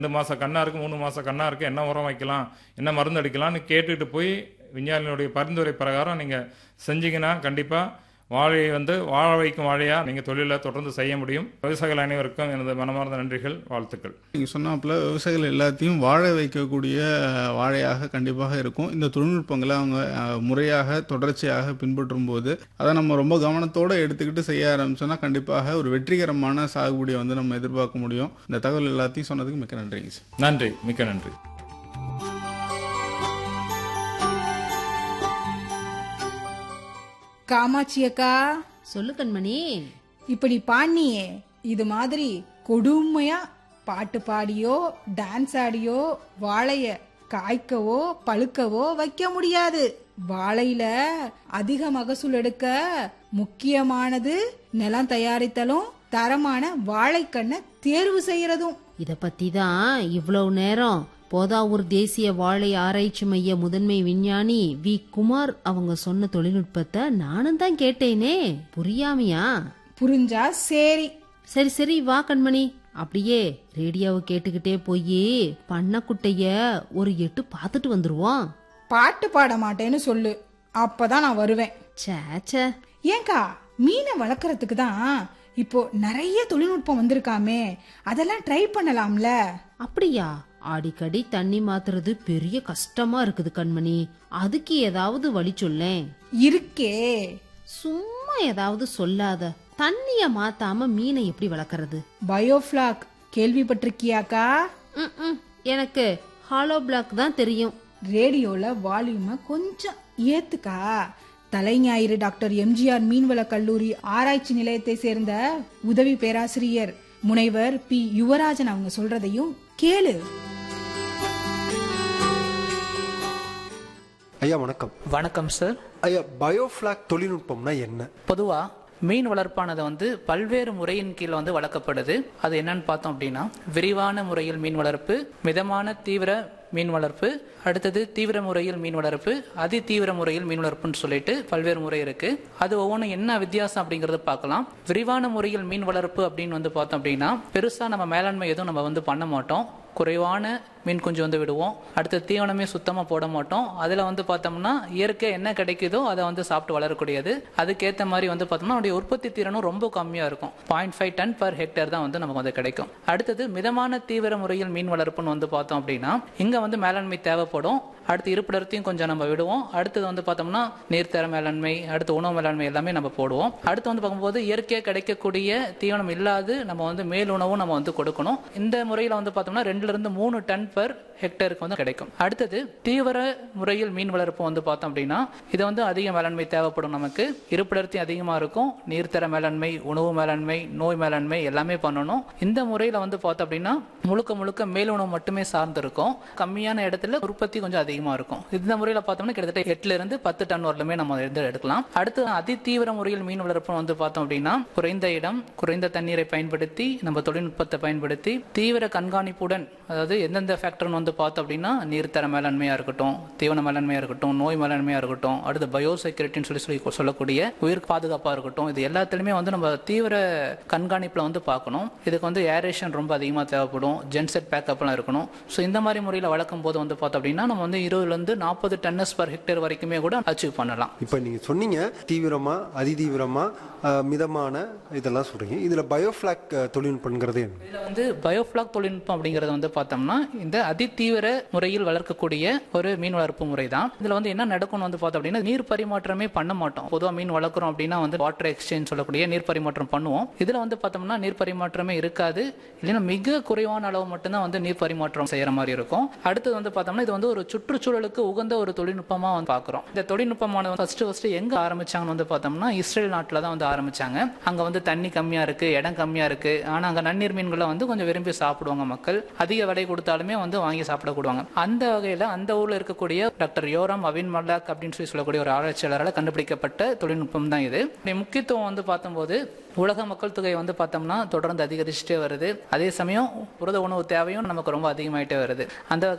ரெண்டு மாச கண்ணா இருக்கு மூணு மாச கண்ணா இருக்கு என்ன உரம் வைக்கலாம் என்ன மருந்து அடிக்கலாம்னு கேட்டுட்டு போய் விஞ்ஞானிகளுடைய பரிந்துரை பிரகாரம் நீங்க செஞ்சீங்கன்னா கண்டிப்பா வாழையை வந்து வாழ வைக்கும் வாழையா நீங்க தொழிலை தொடர்ந்து செய்ய முடியும் விவசாயிகள் அனைவருக்கும் எனது மனமார்ந்த நன்றிகள் வாழ்த்துக்கள் நீங்கள் சொன்னாப்புல விவசாயிகள் எல்லாத்தையும் வாழ வைக்கக்கூடிய வாழையாக கண்டிப்பாக இருக்கும் இந்த தொழில்நுட்பங்களை அவங்க அஹ், முறையாக தொடர்ச்சியாக பின்பற்றும் போது அதை நம்ம ரொம்ப கவனத்தோடு எடுத்துக்கிட்டு செய்ய ஆரம்பிச்சோம்னா கண்டிப்பாக ஒரு வெற்றிகரமான சாகுபடியை வந்து நம்ம எதிர்பார்க்க முடியும் இந்த தகவல் எல்லாத்தையும் சொன்னதுக்கு மிக்க நன்றிங்க சார் நன்றி மிக்க நன்றி காமாட்சி அக்கா சொல்லு கண்மணி இப்படி பாண்டியே இது மாதிரி கொடுமையா பாட்டு பாடியோ டான்ஸ் ஆடியோ வாழைய காய்க்கவோ பழுக்கவோ வைக்க முடியாது வாழையில அதிக மகசூல் எடுக்க முக்கியமானது நிலம் தயாரித்தலும் தரமான வாழைக்கண்ணை தேர்வு செய்யறதும் இத பத்தி தான் இவ்வளவு நேரம் போதாவூர் தேசிய வாழை ஆராய்ச்சி மைய முதன்மை விஞ்ஞானி வி குமார் அவங்க சொன்ன தொழில்நுட்பத்தை நானும் தான் கேட்டேனே புரியாமையா புரிஞ்சா சரி சரி சரி வா கண்மணி அப்படியே ரேடியோவை கேட்டுக்கிட்டே போய் பண்ணக்குட்டைய ஒரு எட்டு பார்த்துட்டு வந்துருவோம் பாட்டு பாட மாட்டேன்னு சொல்லு அப்பதான் நான் வருவேன் ச்சே ச்சே ஏங்கா மீனை வளர்க்கறதுக்கு தான் இப்போ நிறைய தொழில்நுட்பம் வந்திருக்காமே அதெல்லாம் ட்ரை பண்ணலாம்ல அப்படியா அடிக்கடி தண்ணி மாத்துறது பெரிய கஷ்டமா இருக்குது கண்மணி அதுக்கு ஏதாவது வழி சொல்லேன் இருக்கே சும்மா ஏதாவது சொல்லாத தண்ணிய மாத்தாம மீனை எப்படி வளர்க்கறது பயோஃபிளாக் கேள்விப்பட்டிருக்கியாக்கா ம்ம். எனக்கு ஹாலோ பிளாக் தான் தெரியும் ரேடியோல வால்யூம கொஞ்சம் ஏத்துக்கா தலைஞாயிறு டாக்டர் எம்ஜிஆர் மீன்வள கல்லூரி ஆராய்ச்சி நிலையத்தை சேர்ந்த உதவி பேராசிரியர் முனைவர் பி யுவராஜன் அவங்க சொல்றதையும் கேளு ஐயா வணக்கம் வணக்கம் சார் ஐயா பயோஃபிளாக் தொழில்நுட்பம்னா என்ன பொதுவாக மீன் வளர்ப்பானது வந்து பல்வேறு முறையின் கீழ் வந்து வளர்க்கப்படுது அது என்னன்னு பார்த்தோம் அப்படின்னா விரிவான முறையில் மீன் வளர்ப்பு மிதமான தீவிர மீன் வளர்ப்பு அடுத்தது தீவிர முறையில் மீன் வளர்ப்பு அதி தீவிர முறையில் மீன் வளர்ப்புன்னு சொல்லிட்டு பல்வேறு முறை இருக்கு அது ஒவ்வொன்றும் என்ன வித்தியாசம் அப்படிங்கறத பார்க்கலாம் விரிவான முறையில் மீன் வளர்ப்பு அப்படின்னு வந்து பார்த்தோம் அப்படின்னா பெருசா நம்ம மேலாண்மை எதுவும் நம்ம வந்து பண்ண மாட்டோம் குறைவான மீன் குஞ்சு வந்து விடுவோம் அடுத்து தீவனமே சுத்தமாக போட மாட்டோம் அதில் வந்து பார்த்தோம்னா இயற்கை என்ன கிடைக்குதோ அதை வந்து சாப்பிட்டு வளரக்கூடியது அதுக்கேற்ற மாதிரி வந்து பார்த்தோம்னா அதோடைய உற்பத்தி திறனும் ரொம்ப கம்மியாக இருக்கும் point five ton per hectare தான் வந்து நமக்கு வந்து கிடைக்கும் அடுத்தது மிதமான தீவிர முறையில் மீன் வளர்ப்புன்னு வந்து பார்த்தோம் அப்படின்னா இங்கே வந்து மேலாண்மை தேவைப்படும் அடுத்து இருப்பிடத்தையும் கொஞ்சம் நம்ம விடுவோம் அடுத்தது வந்து பார்த்தோம்னா நீர்த்தர மேலாண்மை அடுத்து உணவு மேலாண்மை எல்லாமே நம்ம போடுவோம் அடுத்து வந்து பார்க்கும்போது இயற்கையாக கிடைக்கக்கூடிய தீவனம் இல்லாது நம்ம வந்து மேல் உணவும் நம்ம வந்து கொடுக்கணும் இந்த முறையில் வந்து பார்த்தோம்னா ரெண்டுல இருந்து மூணு டன் பர் ஹெக்டருக்கு வந்து கிடைக்கும் அடுத்தது தீவிர முறையில் மீன் வளர்ப்பு வந்து பார்த்தோம் அப்படின்னா இது வந்து அதிக மேலாண்மை தேவைப்படும் நமக்கு இருப்பிடர்த்தி அதிகமாக இருக்கும் நீர்த்தர மேலாண்மை உணவு மேலாண்மை நோய் மேலாண்மை எல்லாமே பண்ணணும் இந்த முறையில் வந்து பார்த்தோம் அப்படின்னா முழுக்க முழுக்க மேல் உணவு மட்டுமே சார்ந்து இருக்கும் கம்மியான இடத்துல உற்பத்தி கொஞ்சம் அதிகமாக இருக்கும் இந்த முறையில் பார்த்தோம்னா கிட்டத்தட்ட எட்டுல இருந்து பத்து டன் வரலுமே நம்ம இருந்து எடுக்கலாம் அடுத்து அதி தீவிர முறையில் மீன் வளர்ப்பு வந்து பார்த்தோம் அப்படின்னா குறைந்த இடம் குறைந்த தண்ணீரை பயன்படுத்தி நம்ம தொழில்நுட்பத்தை பயன்படுத்தி தீவிர கண்காணிப்புடன் அதாவது எந்தெந்த ஃபேக்டர்னு வந்து பார்த்தோம் அப்படின்னா நீர்த்தர மேலாண்மையாக இருக்கட்டும் தீவன மேலாண்மையாக இருக்கட்டும் நோய் மேலாண்மையாக இருக்கட்டும் அடுத்து பயோ செக்யூரிட்டின்னு சொல்லி சொல்லி சொல்லக்கூடிய உயிர் பாதுகாப்பாக இருக்கட்டும் இது எல்லாத்துலேயுமே வந்து நம்ம தீவிர கண்காணிப்பில் வந்து பார்க்கணும் இதுக்கு வந்து ஏரேஷன் ரொம்ப அதிகமாக தேவைப்படும் ஜென்செட் பேக்கப்லாம் இருக்கணும் ஸோ இந்த மாதிரி முறையில் வளர்க்கும் போது வந்து பார்த்தோம் அப்படின்னா நம்ம வந்து இருபதுலேருந்து நாற்பது டன்னஸ் பர் ஹெக்டேர் வரைக்குமே கூட அச்சீவ் பண்ணலாம் இப்போ நீங்கள் சொன்னீங்க தீவிரமா அதிதீவிரமா அஹ், மிதமான இதெல்லாம் சொல்றீங்க இதில் பயோஃபிளாக் தொழில்நுட்பங்கிறது என்ன இதில் வந்து பயோஃபிளாக் தொழில்நுட்பம் அப்படிங்கிறது வந்து பார்த்தோம்னா இந்த அதிதீவிர முறையில் வளர்க்கக்கூடிய ஒரு மீன் வளர்ப்பு முறை தான் இதில் வந்து என்ன நடக்கும்னு வந்து பார்த்தோம் அப்படின்னா நீர் பரிமாற்றமே பண்ண மாட்டோம் பொதுவாக மீன் வளர்க்குறோம் அப்படின்னா வந்து வாட்டர் எக்ஸ்சேஞ்ச் சொல்லக்கூடிய நீர் பரிமாற்றம் பண்ணுவோம் இதில் வந்து பார்த்தோம்னா நீர் பரிமாற்றமே இருக்காது இல்லைன்னா மிக குறைவான அளவு மட்டும்தான் வந்து நீர் பரிமாற்றம் செய்யற மாதிரி இருக்கும் அடுத்தது வந்து பார்த்தோம்னா இது வந்து ஒரு சுற்றுச்சூழலுக்கு உகந்த ஒரு தொழில்நுட்பமாக வந்து பார்க்குறோம் இந்த தொழில்நுட்பமானது ஃபர்ஸ்ட் ஃபர்ஸ்ட் எங்க ஆரம்பிச்சாங்கன்னு வந்து பார்த்தோம்னா இஸ்ரேல் நாட்டில் தான் வந்து ஆரம்பிச்சாங்க அங்கே வந்து தண்ணி கம்மியாக இருக்கு இடம் கம்மியாக இருக்கு ஆனால் அங்கே நன்னீர் மீன்களை வந்து கொஞ்சம் விரும்பி சாப்பிடுவாங்க மக்கள் அதிக விலை கொடுத்தாலுமே வந்து வாங்கி சாப்பிடக்கூடுவாங்க அந்த வகையில் அந்த ஊரில் இருக்கக்கூடிய டாக்டர் யோராம் அவின் மல்லாக் அப்படின்னு சொல்லி சொல்லக்கூடிய ஒரு ஆராய்ச்சியாளரால் கண்டுபிடிக்கப்பட்ட தொழில்நுட்பம் தான் இது இதனுடைய முக்கியத்துவம் வந்து பார்த்தம்போது உலக மக்கள் தொகை வந்து பார்த்தோம்னா தொடர்ந்து அதிகரிச்சுட்டே வருது அதே சமயம் புரத உணவு தேவையும் நமக்கு ரொம்ப அதிகமாயிட்டே வருது அந்த வகையில்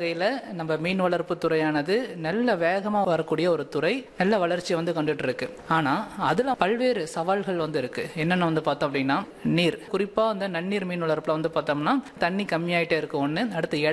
வகையில் நம்ம மீன் வளர்ப்பு துறையானது நல்ல வேகமாக வரக்கூடிய ஒரு துறை நல்ல வளர்ச்சி வந்து கண்டுட்டு இருக்கு ஆனால் அதில் பல்வேறு சவால்கள் வந்து இருக்கு என்னென்ன வந்து பார்த்தோம் அப்படின்னா நீர் குறிப்பாக அந்த நன்னீர் மீன் வளர்ப்பில் வந்து பார்த்தோம்னா தண்ணி கம்மியாயிட்டே இருக்கு ஒன்று அடுத்து